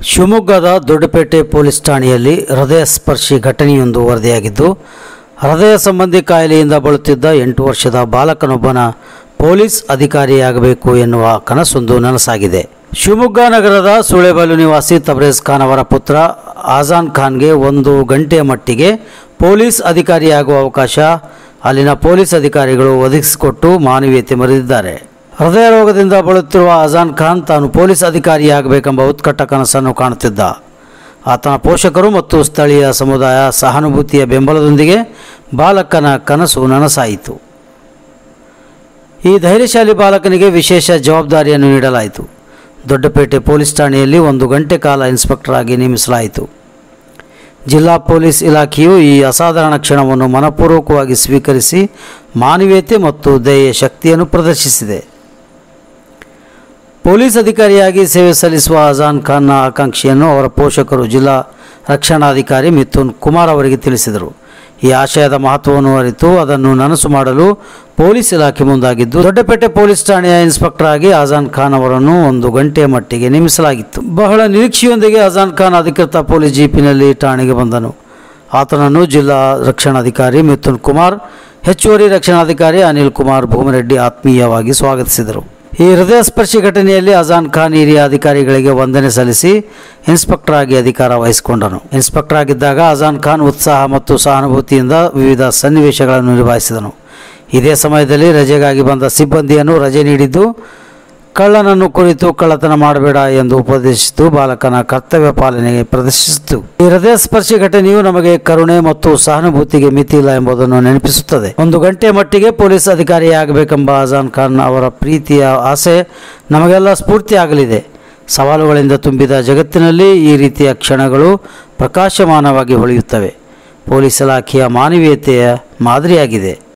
ಶಿವಮೊಗ್ಗದ ದೊಡ್ಡಪೇಟೆ ಪೊಲೀಸ್ ಠಾಣೆಯಲ್ಲಿ ಹೃದಯ ಸ್ಪರ್ಶಿ ಘಟನೆಯೊಂದು ವರದಿಯಾಗಿದ್ದು ಹೃದಯ ಸಂಬಂಧಿ ಕಾಯಿಲೆಯಿಂದ ಬಳಲುತ್ತಿದ್ದ ಎಂಟು ವರ್ಷದ ಬಾಲಕನೊಬ್ಬನ ಪೊಲೀಸ್ ಅಧಿಕಾರಿಯಾಗಬೇಕು ಎನ್ನುವ ಕನಸೊಂದು ನನಸಾಗಿದೆ ಶಿವಮೊಗ್ಗ ನಗರದ ಸುಳೆಬಾಲು ನಿವಾಸಿ ತಬ್ರೇಜ್ ಖಾನ್ ಅವರ ಪುತ್ರ ಆಜಾನ್ ಖಾನ್ಗೆ ಒಂದು ಗಂಟೆಯ ಮಟ್ಟಿಗೆ ಪೊಲೀಸ್ ಅಧಿಕಾರಿಯಾಗುವ ಅವಕಾಶ ಅಲ್ಲಿನ ಪೊಲೀಸ್ ಅಧಿಕಾರಿಗಳು ಒದಗಿಸಿಕೊಟ್ಟು ಮಾನವೀಯತೆ ಮೆರೆದಿದ್ದಾರೆ ಹೃದಯ ರೋಗದಿಂದ ಬಳಲುತ್ತಿರುವ ಅಜಾನ್ ಖಾನ್ ತಾನು ಪೊಲೀಸ್ ಅಧಿಕಾರಿಯಾಗಬೇಕೆಂಬ ಉತ್ಕಟ ಕನಸನ್ನು ಕಾಣುತ್ತಿದ್ದ ಆತನ ಪೋಷಕರು ಮತ್ತು ಸ್ಥಳೀಯ ಸಮುದಾಯ ಸಹಾನುಭೂತಿಯ ಬೆಂಬಲದೊಂದಿಗೆ ಬಾಲಕನ ಕನಸು ನನಸಾಯಿತು ಈ ಧೈರ್ಯಶಾಲಿ ಬಾಲಕನಿಗೆ ವಿಶೇಷ ಜವಾಬ್ದಾರಿಯನ್ನು ನೀಡಲಾಯಿತು ದೊಡ್ಡಪೇಟೆ ಪೊಲೀಸ್ ಠಾಣೆಯಲ್ಲಿ ಒಂದು ಗಂಟೆ ಕಾಲ ಇನ್ಸ್ಪೆಕ್ಟರ್ ಆಗಿ ನೇಮಿಸಲಾಯಿತು ಜಿಲ್ಲಾ ಪೊಲೀಸ್ ಇಲಾಖೆಯು ಈ ಅಸಾಧಾರಣ ಕ್ಷಣವನ್ನು ಮನಪೂರ್ವಕವಾಗಿ ಸ್ವೀಕರಿಸಿ ಮಾನವೀಯತೆ ಮತ್ತು ದಯೆಯ ಶಕ್ತಿಯನ್ನು ಪ್ರದರ್ಶಿಸಿದೆ ಪೊಲೀಸ್ ಅಧಿಕಾರಿಯಾಗಿ ಸೇವೆ ಸಲ್ಲಿಸುವ ಅಜಾನ್ ಖಾನ್ನ ಆಕಾಂಕ್ಷೆಯನ್ನು ಅವರ ಪೋಷಕರು ಜಿಲ್ಲಾ ರಕ್ಷಣಾಧಿಕಾರಿ ಮಿಥುನ್ ಕುಮಾರ್ ಅವರಿಗೆ ತಿಳಿಸಿದರು ಈ ಆಶಯದ ಮಹತ್ವವನ್ನು ಅರಿತು ಅದನ್ನು ನನಸು ಮಾಡಲು ಪೊಲೀಸ್ ಇಲಾಖೆ ಮುಂದಾಗಿದ್ದು ದೊಡ್ಡಪೇಟೆ ಪೊಲೀಸ್ ಠಾಣೆಯ ಇನ್ಸ್ಪೆಕ್ಟರ್ ಆಗಿ ಅಜಾನ್ ಖಾನ್ ಅವರನ್ನು ಒಂದು ಗಂಟೆಯ ಮಟ್ಟಿಗೆ ನೇಮಿಸಲಾಗಿತ್ತು ಬಹಳ ನಿರೀಕ್ಷೆಯೊಂದಿಗೆ ಅಜಾನ್ ಖಾನ್ ಅಧಿಕೃತ ಪೊಲೀಸ್ ಜೀಪಿನಲ್ಲಿ ಠಾಣೆಗೆ ಬಂದನು ಆತನನ್ನು ಜಿಲ್ಲಾ ರಕ್ಷಣಾಧಿಕಾರಿ ಮಿಥುನ್ ಕುಮಾರ್ ಹೆಚ್ಚುವರಿ ರಕ್ಷಣಾಧಿಕಾರಿ ಅನಿಲ್ ಕುಮಾರ್ ಭೂಮರೆಡ್ಡಿ ಆತ್ಮೀಯವಾಗಿ ಸ್ವಾಗತಿಸಿದರು ಈ ಹೃದಯ ಸ್ಪರ್ಶಿ ಘಟನೆಯಲ್ಲಿ ಅಜಾನ್ ಖಾನ್ ಹಿರಿಯ ಅಧಿಕಾರಿಗಳಿಗೆ ವಂದನೆ ಸಲ್ಲಿಸಿ ಇನ್ಸ್ಪೆಕ್ಟರ್ ಆಗಿ ಅಧಿಕಾರ ವಹಿಸಿಕೊಂಡನು ಇನ್ಸ್ಪೆಕ್ಟರ್ ಆಗಿದ್ದಾಗ ಅಜಾನ್ ಖಾನ್ ಉತ್ಸಾಹ ಮತ್ತು ಸಹಾನುಭೂತಿಯಿಂದ ವಿವಿಧ ಸನ್ನಿವೇಶಗಳನ್ನು ನಿರ್ವಹಿಸಿದನು ಇದೇ ಸಮಯದಲ್ಲಿ ರಜೆಗಾಗಿ ಬಂದ ಸಿಬ್ಬಂದಿಯನ್ನು ರಜೆ ನೀಡಿದ್ದು ಕಳ್ಳನನ್ನು ಕುರಿತು ಕಳ್ಳತನ ಮಾಡಬೇಡ ಎಂದು ಉಪದೇಶಿಸಿದ್ದು ಬಾಲಕನ ಕರ್ತವ್ಯ ಪಾಲನೆಗೆ ಪ್ರದರ್ಶಿಸಿತು ಈ ಹೃದಯ ಸ್ಪರ್ಶಿ ಘಟನೆಯು ನಮಗೆ ಕರುಣೆ ಮತ್ತು ಸಹಾನುಭೂತಿಗೆ ಮಿತಿ ಇಲ್ಲ ಎಂಬುದನ್ನು ನೆನಪಿಸುತ್ತದೆ ಒಂದು ಗಂಟೆ ಮಟ್ಟಿಗೆ ಪೊಲೀಸ್ ಅಧಿಕಾರಿಯಾಗಬೇಕೆಂಬ ಅಜಾನ್ ಖಾನ್ ಅವರ ಪ್ರೀತಿಯ ಆಸೆ ನಮಗೆಲ್ಲ ಸ್ಫೂರ್ತಿಯಾಗಲಿದೆ ಸವಾಲುಗಳಿಂದ ತುಂಬಿದ ಜಗತ್ತಿನಲ್ಲಿ ಈ ರೀತಿಯ ಕ್ಷಣಗಳು ಪ್ರಕಾಶಮಾನವಾಗಿ ಹೊಳೆಯುತ್ತವೆ ಪೊಲೀಸ್ ಇಲಾಖೆಯ ಮಾನವೀಯತೆಯ ಮಾದರಿಯಾಗಿದೆ